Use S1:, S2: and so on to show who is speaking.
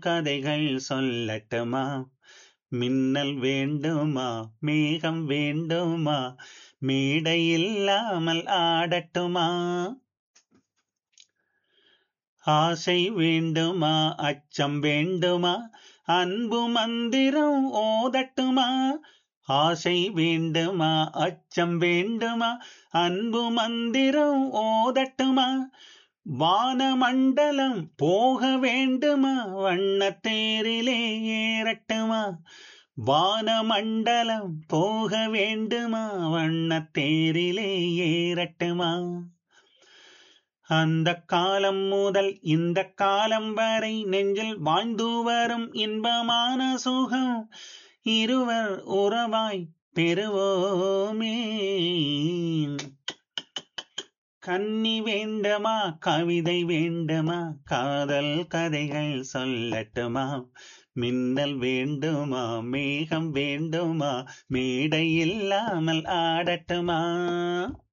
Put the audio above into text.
S1: கதைகள் சொல்லட்டுமா மின்னல் வேண்டுமா மேகம் வேண்டுமா மேடை இல்லாமல் ஆடட்டுமா ஆசை வேண்டுமா அச்சம் வேண்டுமா அன்பு மந்திரம் ஓதட்டுமா ஆசை வேண்டுமா அச்சம் வேண்டுமா அன்பு மந்திரம் ஓதட்டுமா வானமண்டலம் போக வேண்டுமா வண்ணத்தேரிலே ஏறட்டுமா வானமண்டலம் போக வேண்டுமா வண்ணத்தேரிலே ஏறட்டுமா அந்த காலம் முதல் இந்த காலம் வரை நெஞ்சில் வாழ்ந்து வரும் இன்பமான சுகம் இருவர் உறவாய் பெறுவோமே கன்னி வேண்டுமா கவிதை வேண்டுமா காதல் கதைகள் சொல்லட்டுமா மின்னல் வேண்டுமா மேகம் வேண்டுமா மேடை இல்லாமல் ஆடட்டுமா